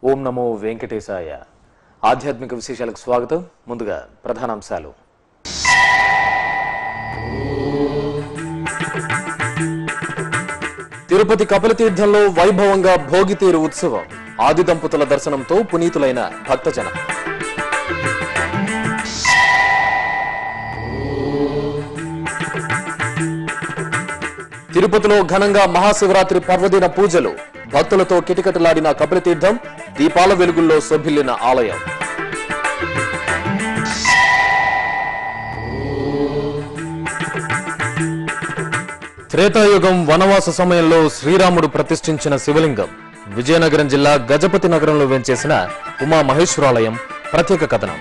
ఓం నమో వెంకటేశాయ ఆధ్యాత్మిక విశేషాలకు స్వాగతం ముందుగా ప్రధానాంశాలు తిరుపతి కపిలతీర్థంలో వైభవంగా భోగితీరు ఉత్సవం ఆది దంపతుల దర్శనంతో పునీతులైన భక్తజనం తిరుపతిలో ఘనంగా మహాశివరాత్రి పర్వదిన పూజలు భక్తులతో కిటకిటలాడిన కపిలతీర్థం దీపాల వెలుగుల్లో శోభిల్లిన ఆలయం త్రేతాయుగం వనవాస సమయంలో శ్రీరాముడు ప్రతిష్ఠించిన శివలింగం విజయనగరం జిల్లా గజపతి నగరంలో వెంచేసిన ఉమా మహేశ్వరాలయం ప్రత్యేక కథనం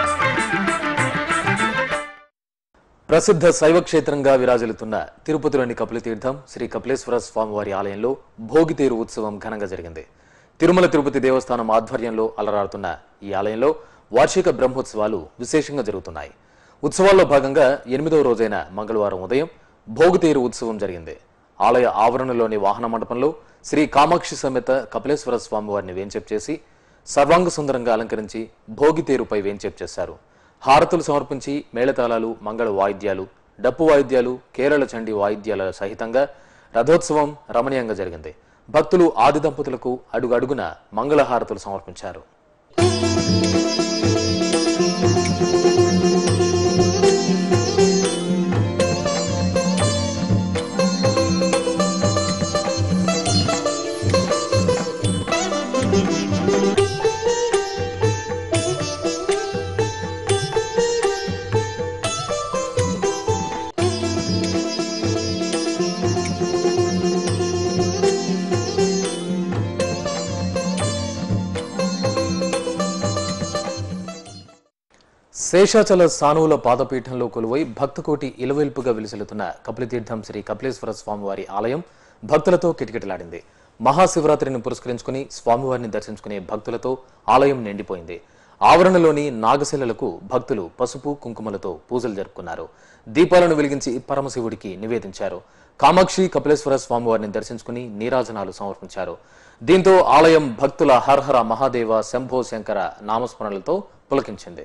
ప్రసిద్ధ శైవ క్షేత్రంగా విరాజిల్లుతున్న తిరుపతిలోని కపిలతీర్థం శ్రీ కపిలేశ్వర స్వామివారి ఆలయంలో భోగితేరు ఉత్సవం ఘనంగా జరిగింది తిరుమల తిరుపతి దేవస్థానం ఆధ్వర్యంలో అలరాడుతున్న ఈ ఆలయంలో వార్షిక బ్రహ్మోత్సవాలు విశేషంగా జరుగుతున్నాయి ఉత్సవాల్లో భాగంగా ఎనిమిదవ రోజైన మంగళవారం ఉదయం భోగితేరు ఉత్సవం జరిగింది ఆలయ ఆవరణలోని వాహన మండపంలో శ్రీ కామాక్షి సమేత కపిలేశ్వర స్వామివారిని వేంచేపు చేసి సర్వాంగ సుందరంగా అలంకరించి భోగితేరుపై వేంచేపు చేశారు హారతులు సమర్పించి మేళతాళాలు మంగళ వాయిద్యాలు డప్పు వాయిద్యాలు కేరళ చండీ వాయిద్యాల సహితంగా రథోత్సవం రమణీయంగా జరిగింది భక్తులు ఆది దంపతులకు అడుగడుగున మంగళహారతులు సమర్పించారు శేషాచల సానువుల పాదపీఠంలో కొలువై భక్తకోటి ఇలవెల్పుగా విలిసిల్లుతున్న కపిలతీర్థం శ్రీ కపిలేశ్వర స్వామివారి ఆలయం భక్తులతో కిటకిటలాడింది మహాశివరాత్రిని పురస్కరించుకుని స్వామివారిని దర్శించుకునే భక్తులతో ఆలయం నిండిపోయింది ఆవరణలోని నాగశిలలకు భక్తులు పసుపు కుంకుమలతో పూజలు జరుపుకున్నారు దీపాలను వెలిగించి పరమశివుడికి నివేదించారు కామాక్షి కపిలేశ్వర స్వామివారిని దర్శించుకుని నీరాజనాలు సమర్పించారు దీంతో ఆలయం భక్తుల హర్హర మహాదేవ శంభో శంకర నామస్మరణలతో పులకించింది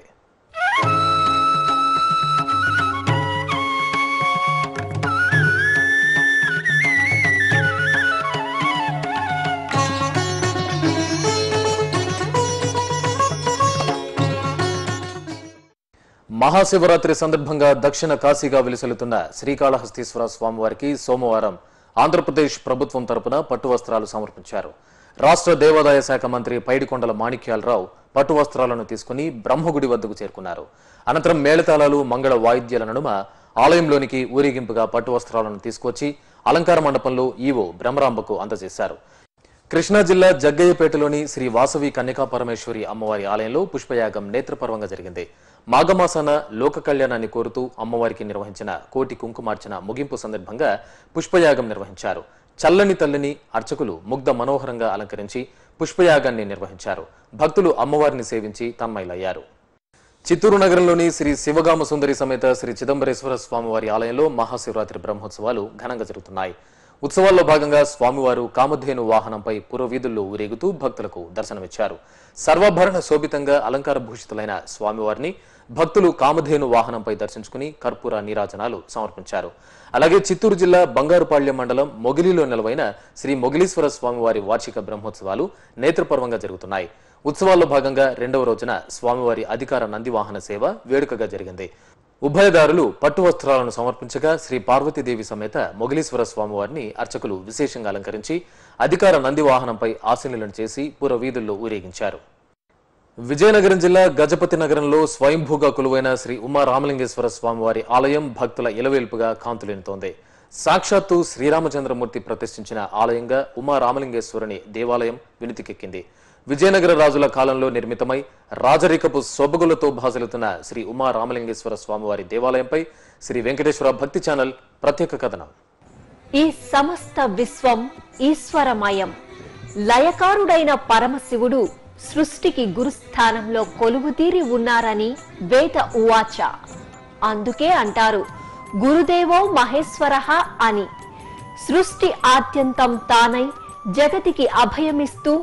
మహాశివరాత్రి సందర్భంగా దక్షిణ కాశీగా విలుసలుతున్న శ్రీకాళహస్తీశ్వర స్వామివారికి సోమవారం ఆంధ్రప్రదేశ్ ప్రభుత్వం తరపున పట్టు వస్త్రాలు సమర్పించారు రాష్ట్ర దేవాదాయ శాఖ మంత్రి పైడికొండల మాణిక్యాలరావు పట్టు వస్త్రాలను తీసుకుని బ్రహ్మగుడి వద్దకు చేరుకున్నారు అనంతరం మేళతాళాలు మంగళ వాయిద్యాల నడుమ ఆలయంలోనికి ఊరేగింపుగా పట్టు వస్త్రాలను తీసుకొచ్చి అలంకార మండపంలో ఈవో బ్రహ్మరాంబకు అందజేశారు కృష్ణా జిల్లా జగ్గయ్యపేటలోని శ్రీ వాసవి కన్యకా పరమేశ్వరి అమ్మవారి ఆలయంలో పుష్పయాగం నేత్రపర్వంగా జరిగింది మాఘమాసాన లోక కళ్యాణాన్ని కోరుతూ అమ్మవారికి నిర్వహించిన కోటి కుంకుమార్చన ముగింపు సందర్భంగా పుష్పయాగం నిర్వహించారు చల్లని తల్లిని అర్చకులు ముగ్ధ మనోహరంగా అలంకరించి పుష్పయాగాన్ని నిర్వహించారు భక్తులు అమ్మవారిని సేవించి తన్మయులయ్యారు చిత్తూరు నగరంలోని శ్రీ శివగామ సుందరి సమేత శ్రీ చిదంబరేశ్వర స్వామివారి ఆలయంలో మహాశివరాత్రి బ్రహ్మోత్సవాలు ఘనంగా జరుగుతున్నాయి ఉత్సవాల్లో భాగంగా స్వామివారు కామధేను వాహనంపై పురవీధుల్లో ఊరేగుతూ భక్తులకు దర్శనమిచ్చారు సర్వాభరణ శోభితంగా అలంకార భూషితులైన స్వామివారిని భక్తులు కామధేను వాహనంపై దర్శించుకుని కర్పూర నీరాజనాలు సమర్పించారు అలాగే చిత్తూరు జిల్లా బంగారుపాళ్యం మండలం మొగిలిలో నెలవైన శ్రీ మొగిలీశ్వర స్వామివారి వార్షిక బ్రహ్మోత్సవాలు నేత్రపర్వంగా జరుగుతున్నాయి ఉత్సవాల్లో భాగంగా రెండవ రోజున స్వామివారి అధికార నంది వాహన సేవ వేడుకగా జరిగింది ఉభయదారులు పట్టు వస్త్రాలను సమర్పించగా శ్రీ పార్వతీదేవి సమేత మొగిలీశ్వర స్వామివారిని అర్చకులు విశేషంగా అలంకరించి అధికార నంది వాహనంపై ఆశీనులను చేసి పుర వీధుల్లో ఊరేగించారు విజయనగరం జిల్లా గజపతి నగరంలో స్వయంభూగా కొలువైన శ్రీ ఉమా రామలింగేశ్వర స్వామివారి ఆలయం భక్తుల ఇలవేల్పుగా కాంతులేనుతోంది సాక్షాత్తు శ్రీరామచంద్రమూర్తి ప్రతిష్ఠించిన ఆలయంగా ఉమా రామలింగేశ్వరుని దేవాలయం వినితికెక్కింది విజయనగర రాజుల కాలంలో నిర్మితమై రాజరికపు సొబగులతో భాసలుతున్న శ్రీ ఉమా రామలింగేశ్వర స్వామివారి దేవాలయంపై శ్రీ వెంకటేశ్వర భక్తి ఛానల్ ప్రత్యేక కథనం ఈ సమస్త విశ్వం ఈశ్వరమయం లయకారుడైన పరమశివుడు సృష్టికి గురుస్థానంలో కొలువుతీరి ఉన్నారని వేద ఉవాచ అందుకే అంటారు గురుదేవో మహేశ్వర అని సృష్టి ఆద్యంతం తానై జగతికి అభయమిస్తూ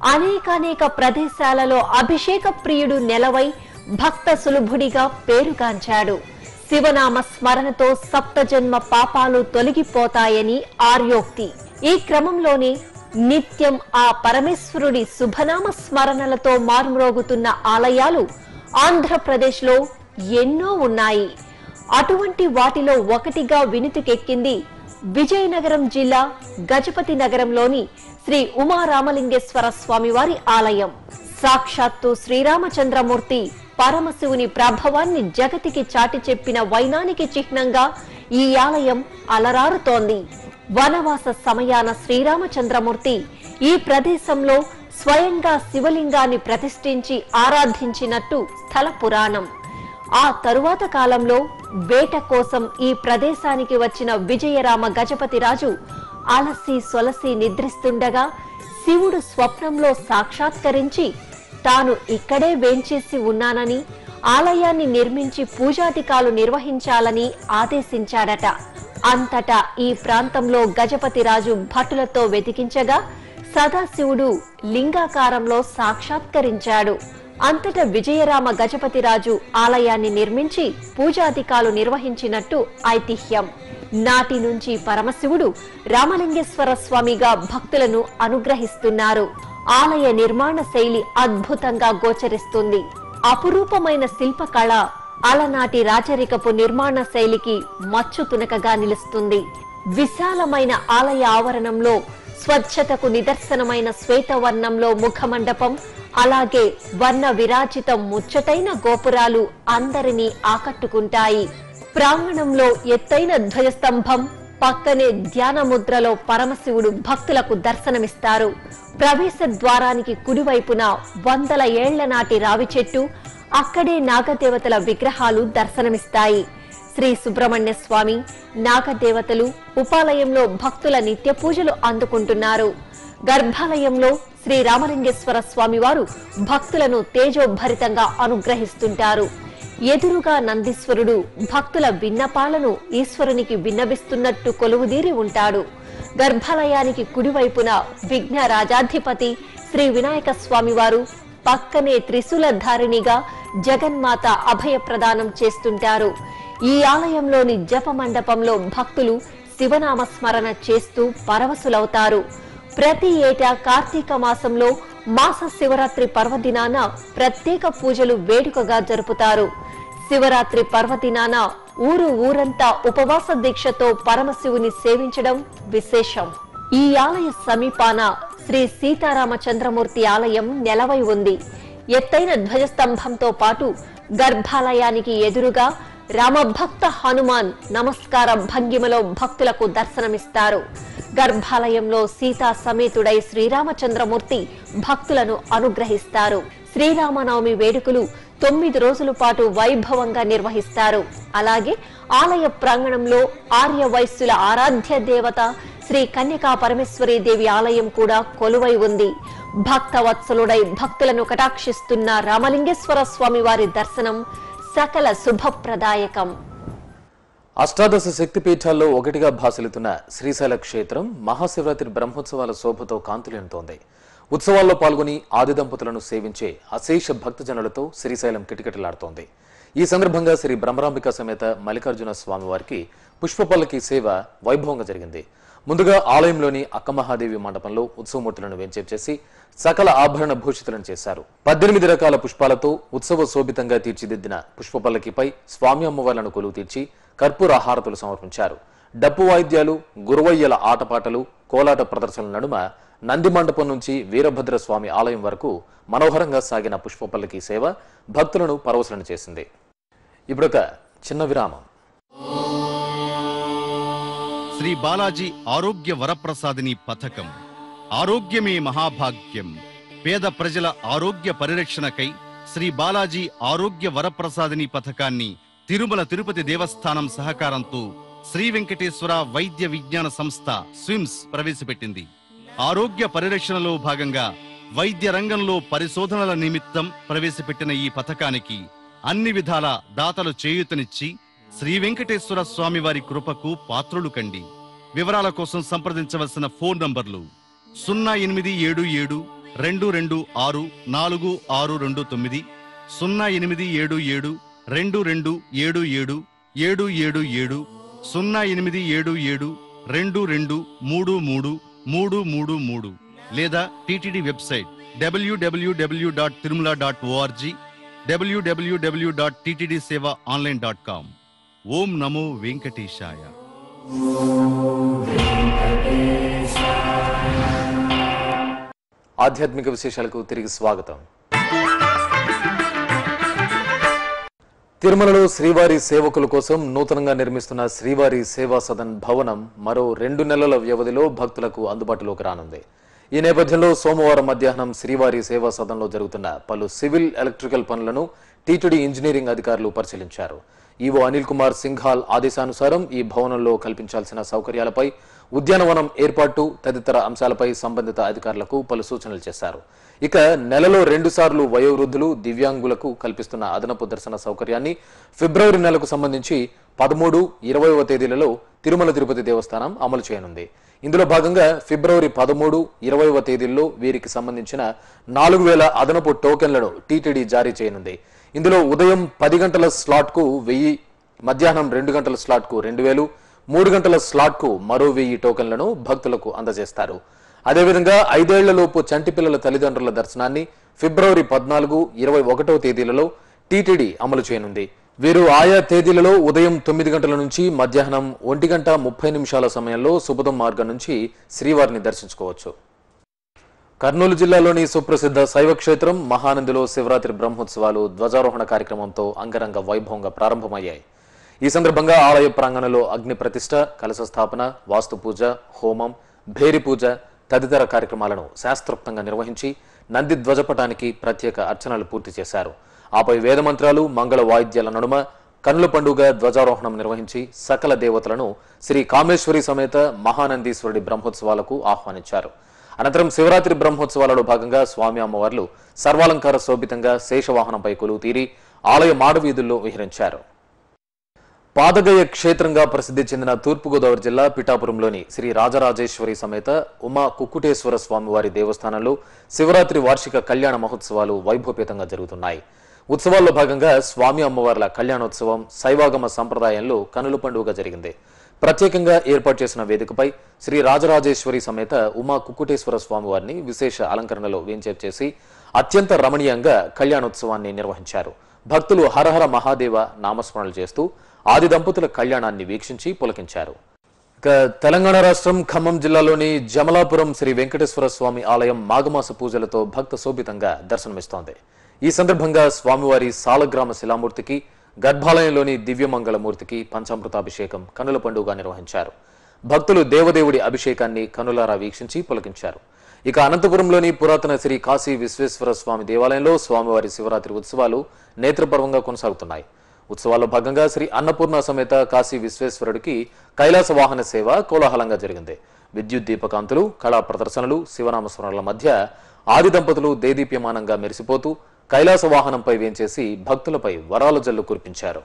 అనేకానేక ప్రదేశాలలో అభిషేక ప్రియుడు నెలవై భక్త సులభుడిగా పేరుగాంచాడు శివనామ స్మరణతో సప్తజన్మ పాపాలు తొలగిపోతాయని ఆర్యోక్తి ఈ క్రమంలోనే నిత్యం ఆ పరమేశ్వరుడి శుభనామ స్మరణలతో మారుమ్రోగుతున్న ఆలయాలు ఆంధ్రప్రదేశ్లో ఎన్నో ఉన్నాయి అటువంటి వాటిలో ఒకటిగా వినుతికెక్కింది విజయనగరం జిల్లా గజపతి నగరంలోని శ్రీ ఉమారామలింగేశ్వర స్వామివారి ఆలయం సాక్షాత్తు శ్రీరామచంద్రమూర్తి పరమశివుని ప్రభావాన్ని జగతికి చాటి చెప్పిన వైనానికి చిహ్నంగా ఈ ఆలయం అలరారుతోంది వనవాస సమయాన శ్రీరామచంద్రమూర్తి ఈ ప్రదేశంలో స్వయంగా శివలింగాన్ని ప్రతిష్ఠించి ఆరాధించినట్టు స్థల పురాణం ఆ తరువాత కాలంలో వేట కోసం ఈ ప్రదేశానికి వచ్చిన విజయరామ గజపతి రాజు అలసి సొలసి నిద్రిస్తుండగా శివుడు స్వప్నంలో సాక్షాత్కరించి తాను ఇక్కడే వేంచేసి ఉన్నానని ఆలయాన్ని నిర్మించి పూజాధికాలు నిర్వహించాలని ఆదేశించాడట అంతటా ఈ ప్రాంతంలో గజపతి రాజు భటులతో వెతికించగా సదాశివుడు లింగాకారంలో సాక్షాత్కరించాడు అంతటా విజయరామ గజపతిరాజు ఆలయాన్ని నిర్మించి పూజాధికాలు నిర్వహించినట్టు ఐతిహ్యం నాటి నుంచి పరమశివుడు రామలింగేశ్వర స్వామిగా భక్తులను అనుగ్రహిస్తున్నారు ఆలయ నిర్మాణ శైలి అద్భుతంగా గోచరిస్తుంది అపురూపమైన శిల్పకళ అలనాటి రాచరికపు నిర్మాణ శైలికి మచ్చు తునకగా నిలుస్తుంది విశాలమైన ఆలయ ఆవరణంలో స్వచ్ఛతకు నిదర్శనమైన శ్వేతవర్ణంలో ముఖమండపం అలాగే వర్ణ విరాజితం ముచ్చటైన గోపురాలు అందరినీ ఆకట్టుకుంటాయి ప్రాంగణంలో ఎత్తైన ధ్వజస్తంభం పక్కనే ధ్యాన ముద్రలో పరమశివుడు భక్తులకు దర్శనమిస్తారు ప్రవేశ ద్వారానికి కుడివైపున వందల ఏళ్ల నాటి రావి చెట్టు అక్కడే నాగదేవతల విగ్రహాలు దర్శనమిస్తాయి శ్రీ సుబ్రహ్మణ్య స్వామి నాగదేవతలు ఉపాలయంలో భక్తుల నిత్య పూజలు అందుకుంటున్నారు గర్భాలయంలో శ్రీ రామలింగేశ్వర స్వామి వారు భక్తులను తేజోభరితంగా అనుగ్రహిస్తుంటారు ఎదురుగా నందీశ్వరుడు భక్తుల విన్నపాలను ఈశ్వరునికి విన్నవిస్తున్నట్టు కొలువుదీరి ఉంటాడు గర్భాలయానికి కుడివైపున విఘ్న రాజాధిపతి శ్రీ వినాయక స్వామివారు పక్కనే త్రిశూలధారిణిగా జగన్మాత అభయ ప్రదానం చేస్తుంటారు ఈ ఆలయంలోని జప మండపంలో భక్తులు శివనామ స్మరణ చేస్తూ పరవశులవుతారు ప్రతి ఏటా కార్తీక మాసంలో మాస శివరాత్రి పర్వదినాన ప్రత్యేక పూజలు వేడుకగా జరుపుతారు శివరాత్రి పర్వదినాన ఊరు ఊరంతా ఉపవాస దీక్షతో పరమశివుని సేవించడం విశేషం ఈ ఆలయ సమీపాన శ్రీ సీతారామచంద్రమూర్తి ఆలయం నెలవై ఉంది ఎత్తైన ధ్వజస్తంభంతో పాటు గర్భాలయానికి ఎదురుగా రామభక్త హనుమాన్ నమస్కార భంగిమలో భక్తులకు దర్శనమిస్తారు గర్భాలయంలో సీతా సమేతుడై శ్రీరామచంద్రమూర్తి భక్తులను అనుగ్రహిస్తారు శ్రీరామనవమి వేడుకలు తొమ్మిది రోజుల పాటు వైభవంగా నిర్వహిస్తారు అలాగే ఆలయ ప్రాంగణంలో ఆర్య వైశ్యుల ఆరాధ్య దేవత శ్రీ కన్యకా పరమేశ్వరీ దేవి ఆలయం కూడా కొలువై ఉంది భక్త వత్సలుడై భక్తులను కటాక్షిస్తున్న రామలింగేశ్వర స్వామి వారి దర్శనం సకల శుభప్రదాయకం అష్టాదశ శక్తిపీఠాల్లో ఒకటిగా భాసిల్లుతున్న శ్రీశైల క్షేత్రం మహాశివరాత్రి బ్రహ్మోత్సవాల శోభతో కాంతులేనుతోంది ఉత్సవాల్లో పాల్గొని ఆది దంపతులను సేవించే అశేష భక్తజనులతో శ్రీశైలం కిటకిటలాడుతోంది ఈ సందర్భంగా శ్రీ బ్రహ్మరాంబిక సమేత మల్లికార్జున స్వామివారికి పుష్పపల్లకి సేవ వైభవంగా జరిగింది ముందుగా ఆలయంలోని అక్కమహాదేవి మండపంలో ఉత్సవమూర్తులను వెంచేపు చేసి సకల ఆభరణ భూషితులను చేశారు పద్దెనిమిది రకాల పుష్పాలతో ఉత్సవ శోభితంగా తీర్చిదిద్దిన పుష్పపల్లకిపై స్వామి అమ్మవార్లను కొలువు తీర్చి కర్పూర హారతులు సమర్పించారు డప్పు వాయిద్యాలు గురువయ్యల ఆటపాటలు కోలాట ప్రదర్శనల నడుమ నంది మండపం నుంచి వీరభద్ర స్వామి ఆలయం వరకు మనోహరంగా సాగిన పుష్పపల్లకి సేవ భక్తులను పరవశలను చేసింది ఇప్పుడొక చిన్న విరామం శ్రీ బాలాజీ ఆరోగ్య వరప్రసాదిని పథకం ఆరోగ్యమే మహాభాగ్యం పేద ప్రజల ఆరోగ్య పరిరక్షణకై శ్రీ బాలాజీ ఆరోగ్య వరప్రసాదిని పథకాన్ని తిరుమల తిరుపతి దేవస్థానం సహకారంతో శ్రీ వెంకటేశ్వర వైద్య విజ్ఞాన సంస్థ స్విమ్స్ ప్రవేశపెట్టింది ఆరోగ్య పరిరక్షణలో భాగంగా వైద్య రంగంలో పరిశోధనల నిమిత్తం ప్రవేశపెట్టిన ఈ పథకానికి అన్ని విధాల దాతలు చేయూతనిచ్చి శ్రీ వెంకటేశ్వర స్వామి వారి కృపకు పాత్రులు కండి వివరాల కోసం సంప్రదించవలసిన ఫోన్ నంబర్లు సున్నా ఎనిమిది ఏడు ఏడు రెండు రెండు ఆరు నాలుగు ఆరు రెండు తొమ్మిది సున్నా ఎనిమిది ఏడు ఏడు రెండు రెండు ఏడు ఏడు ఏడు ఏడు ఏడు సున్నా ఎనిమిది ఏడు ఏడు రెండు రెండు మూడు మూడు మూడు మూడు మూడు లేదా టిటిడి వెబ్సైట్ డబ్ల్యూడబ్ల్యూడబ్ల్యూ డాట్ తిరుమల డాట్ ఓఆర్జీ డబ్ల్యూడబ్ల్యూడబ్ల్యూ డాట్ టిటిడి సేవ ఆన్లైన్ డాట్ కామ్ ఓం నమో వెంకటేశాయ ఆధ్యాత్మిక విశేషాలకు తిరిగి స్వాగతం తిరుమలలో శ్రీవారి సేవకుల కోసం నూతనంగా నిర్మిస్తున్న శ్రీవారి సేవా సదన్ భవనం మరో రెండు నెలల వ్యవధిలో భక్తులకు అందుబాటులోకి రానుంది ఈ నేపథ్యంలో సోమవారం మధ్యాహ్నం శ్రీవారి సేవా సదన్లో జరుగుతున్న పలు సివిల్ ఎలక్ట్రికల్ పనులను టీటీడీ ఇంజనీరింగ్ అధికారులు పరిశీలించారు ఈవో అనిల్ కుమార్ సింఘాల్ ఆదేశానుసారం ఈ భవనంలో కల్పించాల్సిన సౌకర్యాలపై ఉద్యానవనం ఏర్పాటు తదితర అంశాలపై సంబంధిత అధికారులకు పలు సూచనలు చేశారు ఇక నెలలో రెండు సార్లు వయోవృద్ధులు దివ్యాంగులకు కల్పిస్తున్న అదనపు దర్శన సౌకర్యాన్ని ఫిబ్రవరి నెలకు సంబంధించి పదమూడు ఇరవైవ తేదీలలో తిరుమల తిరుపతి దేవస్థానం అమలు చేయనుంది ఇందులో భాగంగా ఫిబ్రవరి పదమూడు ఇరవైవ తేదీల్లో వీరికి సంబంధించిన నాలుగు వేల అదనపు టోకెన్లను టీటీడీ జారీ చేయనుంది ఇందులో ఉదయం పది గంటల స్లాట్కు వెయ్యి మధ్యాహ్నం రెండు గంటల స్లాట్కు రెండు వేలు మూడు గంటల స్లాట్కు మరో వెయ్యి టోకెన్లను భక్తులకు అందజేస్తారు అదేవిధంగా ఐదేళ్లలోపు చంటి పిల్లల తల్లిదండ్రుల దర్శనాన్ని ఫిబ్రవరి పద్నాలుగు ఇరవై ఒకటో తేదీలలో టీటీడీ అమలు చేయనుంది వీరు ఆయా తేదీలలో ఉదయం తొమ్మిది గంటల నుంచి మధ్యాహ్నం ఒంటి గంట ముప్పై నిమిషాల సమయంలో సుబదం మార్గం నుంచి శ్రీవారిని దర్శించుకోవచ్చు కర్నూలు జిల్లాలోని సుప్రసిద్ధ శైవ క్షేత్రం మహానందిలో శివరాత్రి బ్రహ్మోత్సవాలు ధ్వజారోహణ కార్యక్రమంతో అంగరంగ వైభవంగా ప్రారంభమయ్యాయి ఈ సందర్భంగా ఆలయ ప్రాంగణంలో అగ్ని ప్రతిష్ట కలశ స్థాపన వాస్తు పూజ హోమం భేరి పూజ తదితర కార్యక్రమాలను శాస్త్రోక్తంగా నిర్వహించి నంది ధ్వజపటానికి ప్రత్యేక అర్చనలు పూర్తి చేశారు ఆపై వేదమంత్రాలు మంగళ వాయిద్యాల నడుమ కన్నుల పండుగ ధ్వజారోహణం నిర్వహించి సకల దేవతలను శ్రీ కామేశ్వరి సమేత మహానందీశ్వరుడి బ్రహ్మోత్సవాలకు ఆహ్వానించారు అనంతరం శివరాత్రి బ్రహ్మోత్సవాలలో భాగంగా స్వామి అమ్మవార్లు సర్వాలంకార శోభితంగా శేషవాహనంపై కొలువు తీరి ఆలయ మాడవీధుల్లో విహరించారు పాదగయ క్షేత్రంగా ప్రసిద్ధి చెందిన తూర్పుగోదావరి జిల్లా పిఠాపురంలోని శ్రీ రాజరాజేశ్వరి సమేత ఉమా కుక్కుటేశ్వర స్వామివారి దేవస్థానంలో శివరాత్రి వార్షిక కళ్యాణ మహోత్సవాలు వైభవపేతంగా జరుగుతున్నాయి ఉత్సవాల్లో భాగంగా స్వామి అమ్మవార్ల కళ్యాణోత్సవం శైవాగమ సంప్రదాయంలో కనుల పండుగ జరిగింది ప్రత్యేకంగా ఏర్పాటు చేసిన వేదికపై శ్రీ రాజరాజేశ్వరి సమేత ఉమా కుక్కుటేశ్వర స్వామివారిని విశేష అలంకరణలో వేంచేపు చేసి అత్యంత రమణీయంగా కళ్యాణోత్సవాన్ని నిర్వహించారు భక్తులు హరహర మహాదేవ నామస్మరణలు చేస్తూ ఆది దంపతుల కళ్యాణాన్ని వీక్షించి పులకించారు ఇక తెలంగాణ రాష్ట్రం ఖమ్మం జిల్లాలోని జమలాపురం శ్రీ వెంకటేశ్వర స్వామి ఆలయం మాఘమాస పూజలతో భక్త శోభితంగా దర్శనమిస్తోంది ఈ సందర్భంగా స్వామివారి సాలగ్రామ శిలామూర్తికి గర్భాలయంలోని దివ్యమంగళమూర్తికి పంచామృతాభిషేకం కనుల పండుగ నిర్వహించారు భక్తులు దేవదేవుడి అభిషేకాన్ని కనులారా వీక్షించి పులకించారు ఇక అనంతపురంలోని పురాతన శ్రీ కాశీ విశ్వేశ్వర స్వామి దేవాలయంలో స్వామివారి శివరాత్రి ఉత్సవాలు నేత్రపర్వంగా కొనసాగుతున్నాయి ఉత్సవాల్లో భాగంగా శ్రీ అన్నపూర్ణ సమేత కాశీ విశ్వేశ్వరుడికి కైలాస వాహన సేవ కోలాహలంగా జరిగింది విద్యుత్ దీపకాంతులు కళా ప్రదర్శనలు శివనామస్మరణల మధ్య ఆది దంపతులు దేదీప్యమానంగా మెరిసిపోతూ కైలాస వాహనంపై వేంచేసి భక్తులపై వరాల జల్లు కురిపించారు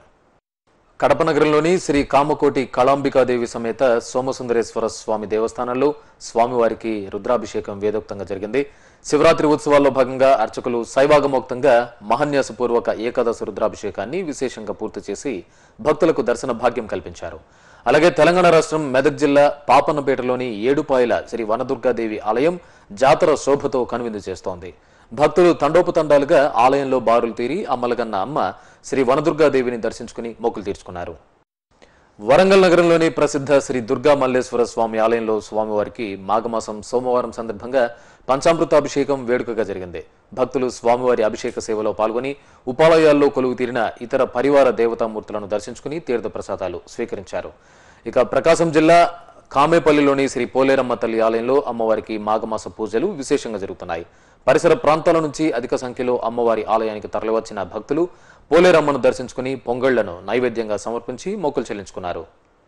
కడప నగరంలోని శ్రీ కామకోటి కళాంబికాదేవి సమేత సోమసుందరేశ్వర స్వామి దేవస్థానంలో స్వామివారికి రుద్రాభిషేకం వేదోక్తంగా జరిగింది శివరాత్రి ఉత్సవాల్లో భాగంగా అర్చకులు శైవాగమోక్తంగా మహన్యాసపూర్వక ఏకాదశి రుద్రాభిషేకాన్ని విశేషంగా పూర్తి చేసి భక్తులకు దర్శన భాగ్యం కల్పించారు అలాగే తెలంగాణ రాష్ట్రం మెదక్ జిల్లా పాపన్నపేటలోని ఏడుపాయల శ్రీ వనదుర్గాదేవి ఆలయం జాతర శోభతో కనువిందు చేస్తోంది భక్తులు తండోపతండాలుగా ఆలయంలో బారులు తీరి అమ్మలగన్న అమ్మ శ్రీ వనదుర్గాదేవిని దర్శించుకుని మొక్కులు తీర్చుకున్నారు వరంగల్ నగరంలోని ప్రసిద్ధ శ్రీ దుర్గా మల్లేశ్వర స్వామి ఆలయంలో స్వామివారికి మాఘమాసం సోమవారం సందర్భంగా పంచామృతాభిషేకం వేడుకగా జరిగింది భక్తులు స్వామివారి అభిషేక సేవలో పాల్గొని ఉపాలయాల్లో కొలువు తీరిన ఇతర పరివార దేవతామూర్తులను దర్శించుకుని తీర్థ ప్రసాదాలు స్వీకరించారు ఇక ప్రకాశం జిల్లా కామేపల్లిలోని శ్రీ పోలేరమ్మ తల్లి ఆలయంలో అమ్మవారికి మాఘమాస పూజలు విశేషంగా జరుగుతున్నాయి పరిసర ప్రాంతాల నుంచి అధిక సంఖ్యలో అమ్మవారి ఆలయానికి తరలివచ్చిన భక్తులు పోలేరమ్మను దర్శించుకుని పొంగళ్లను నైవేద్యంగా సమర్పించి మొక్కులు చెల్లించుకున్నారు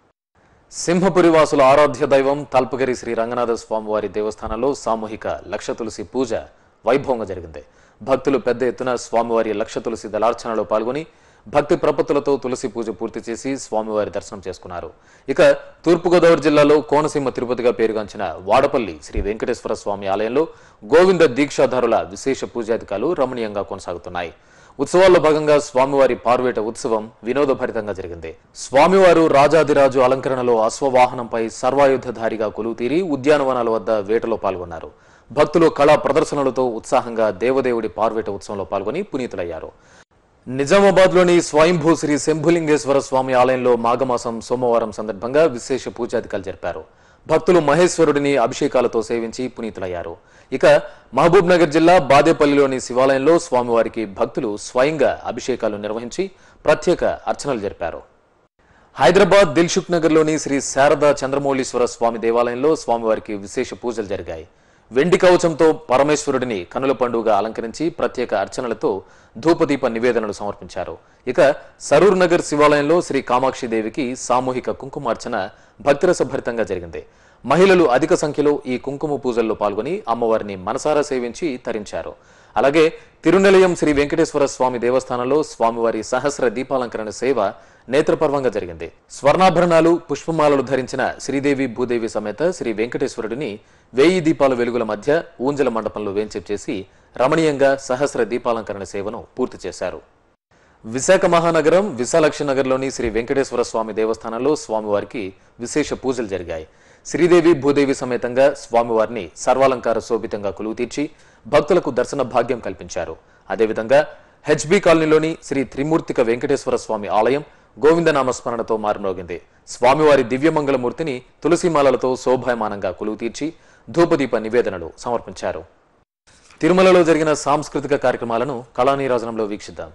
సింహపురి వాసుల ఆరాధ్య దైవం తల్పగిరి శ్రీ రంగనాథ స్వామివారి దేవస్థానంలో సామూహిక లక్ష తులసి పూజ వైభవంగా జరిగింది భక్తులు పెద్ద ఎత్తున స్వామివారి లక్ష తులసి దళార్చనలో పాల్గొని భక్తి ప్రపత్తులతో తులసి పూజ పూర్తి చేసి స్వామివారి దర్శనం చేసుకున్నారు ఇక తూర్పుగోదావరి జిల్లాలో కోనసీమ తిరుపతిగా పేరుగాంచిన వాడపల్లి శ్రీ వెంకటేశ్వర స్వామి ఆలయంలో గోవింద దీక్షాధారుల విశేష పూజాధికాలు రమణీయంగా కొనసాగుతున్నాయి ఉత్సవాల్లో భాగంగా స్వామివారి పార్వేట ఉత్సవం వినోదభరితంగా జరిగింది స్వామివారు రాజాదిరాజు అలంకరణలో అశ్వవాహనంపై సర్వాయుధధారిగా కొలువు తీరి ఉద్యానవనాల వద్ద వేటలో పాల్గొన్నారు భక్తులు కళా ప్రదర్శనలతో ఉత్సాహంగా దేవదేవుడి పార్వేట ఉత్సవంలో పాల్గొని పునీతులయ్యారు నిజామాబాద్లోని స్వయంభూ శ్రీ శంభులింగేశ్వర స్వామి ఆలయంలో మాఘమాసం సోమవారం సందర్భంగా విశేష పూజాధికాలు జరిపారు భక్తులు మహేశ్వరుడిని అభిషేకాలతో సేవించి పునీతులయ్యారు ఇక మహబూబ్ నగర్ జిల్లా బాదేపల్లిలోని శివాలయంలో స్వామివారికి భక్తులు స్వయంగా అభిషేకాలు నిర్వహించి ప్రత్యేక అర్చనలు జరిపారు హైదరాబాద్ దిల్షుక్ నగర్లోని శ్రీ శారదా చంద్రమౌళీశ్వర స్వామి దేవాలయంలో స్వామివారికి విశేష పూజలు జరిగాయి వెండి కవచంతో పరమేశ్వరుడిని కనుల పండుగ అలంకరించి ప్రత్యేక అర్చనలతో ధూపదీప నివేదనలు సమర్పించారు ఇక సరూర్ నగర్ శివాలయంలో శ్రీ కామాక్షిదేవికి సామూహిక కుంకుమార్చన భక్తిరసభరితంగా జరిగింది మహిళలు అధిక సంఖ్యలో ఈ కుంకుమ పూజల్లో పాల్గొని అమ్మవారిని మనసారా సేవించి తరించారు అలాగే తిరునిలయం శ్రీ వెంకటేశ్వర స్వామి దేవస్థానంలో స్వామివారి సహస్ర దీపాలంకరణ సేవ నేత్రపర్వంగా జరిగింది స్వర్ణాభరణాలు పుష్పమాలలు ధరించిన శ్రీదేవి భూదేవి సమేత శ్రీ వెంకటేశ్వరుడిని వేయి దీపాల వెలుగుల మధ్య ఊంజల మండపంలో వేంచేపు చేసి రమణీయంగా సహస్ర దీపాలంకరణ సేవను పూర్తి చేశారు విశాఖ మహానగరం విశాలక్షి నగర్లోని శ్రీ వెంకటేశ్వర స్వామి దేవస్థానంలో స్వామివారికి విశేష పూజలు జరిగాయి శ్రీదేవి భూదేవి సమేతంగా స్వామివారిని సర్వాలంకార శోభితంగా కొలువు తీర్చి భక్తులకు దర్శన భాగ్యం కల్పించారు అదేవిధంగా హెచ్బి కాలనీలోని శ్రీ త్రిమూర్తిక వెంకటేశ్వర స్వామి ఆలయం గోవిందనామస్మరణతో మారుమోగింది స్వామివారి దివ్యమంగళమూర్తిని తులసిమాలలతో శోభాయమానంగా కొలువు తీర్చి ధూపదీప నివేదనలు సమర్పించారు తిరుమలలో జరిగిన సాంస్కృతిక కార్యక్రమాలను కళానీరాజనంలో వీక్షిద్దాం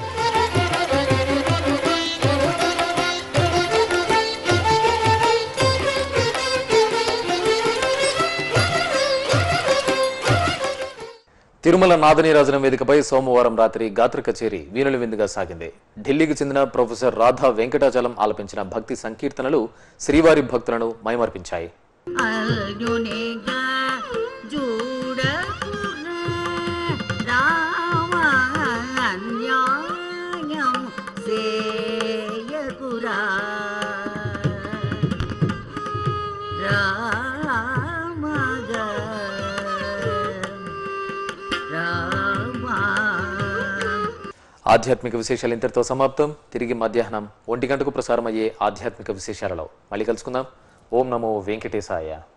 తిరుమల నాదనీరాజనం వేదికపై సోమవారం రాత్రి గాత్ర కచేరీ వీణుల విందుగా సాగింది ఢిల్లీకి చెందిన ప్రొఫెసర్ రాధా వెంకటాచలం ఆలపించిన భక్తి సంకీర్తనలు శ్రీవారి భక్తులను మైమర్పించాయి అర్జునిగా చూడకున రామ అన్యాయం సేయకురా రామగా రామా ఆధ్యాత్మిక విశేషాలు ఇంతటితో సమాప్తం తిరిగి మధ్యాహ్నం ఒంటి గంటకు ప్రసారం అయ్యే ఆధ్యాత్మిక విశేషాలలో మళ్ళీ కలుసుకుందాం ఓం నమో వెంకటేశాయ